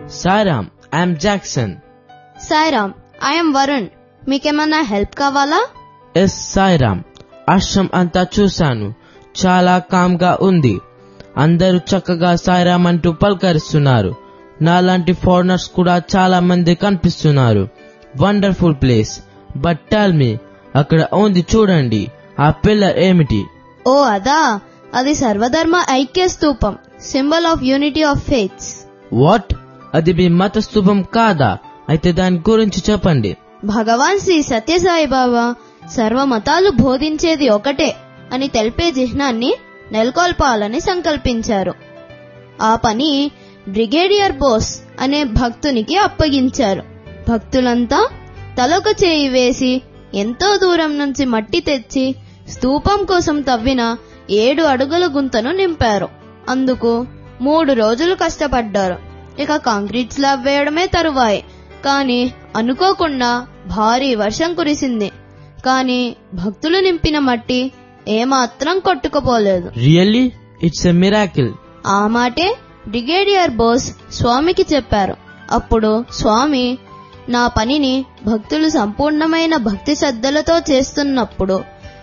Sairam I'm Jackson Sairam I'm Varun మీకేమన్నా help కావాలా yes Sairam Ashram అంతా చూశాను చాలా కామ్గా ఉంది అందరూ చక్కగా సాయిరామ్ అంటూ పలకరిస్తున్నారు నాలాంటి ఫారినర్స్ కూడా చాలా మంది కనిపిస్తున్నారు wonderful place but tell me అక్కడ ఉంది చూడండి ఆ పిల్లర్ ఏమిటి ఓ అదా అది సర్వధర్మ ఐక్య స్తూపం symbol of unity of faiths what అది మీ మత స్థూపం కాదా అయితే దాని గురించి చెప్పండి భగవాన్ శ్రీ సత్యసాయి బాబా సర్వ మతాలు బోధించేది ఒకటే అని తెలిపే చిహ్నాన్ని నెలకొల్పాలని సంకల్పించారు ఆ పని బ్రిగేడియర్ బోస్ అనే భక్తునికి అప్పగించారు భక్తులంతా తలొక చేయి వేసి ఎంతో దూరం నుంచి మట్టి తెచ్చి స్తూపం కోసం తవ్విన ఏడు అడుగుల గుంతను నింపారు అందుకు మూడు రోజులు కష్టపడ్డారు ఇక కాంక్రీట్ స్లాబ్ వేయడమే తరువాయి కానీ అనుకోకుండా భారీ వర్షం కురిసింది కానీ భక్తులు నింపిన మట్టి ఏమాత్రం కొట్టుకుపోలేదు రియల్లీ ఇట్స్ ఎ మిరాకిల్ ఆ మాటే బ్రిగేడియర్ బోస్ స్వామికి చెప్పారు అప్పుడు స్వామి నా పనిని భక్తులు సంపూర్ణమైన భక్తి శ్రద్ధలతో చేస్తున్నప్పుడు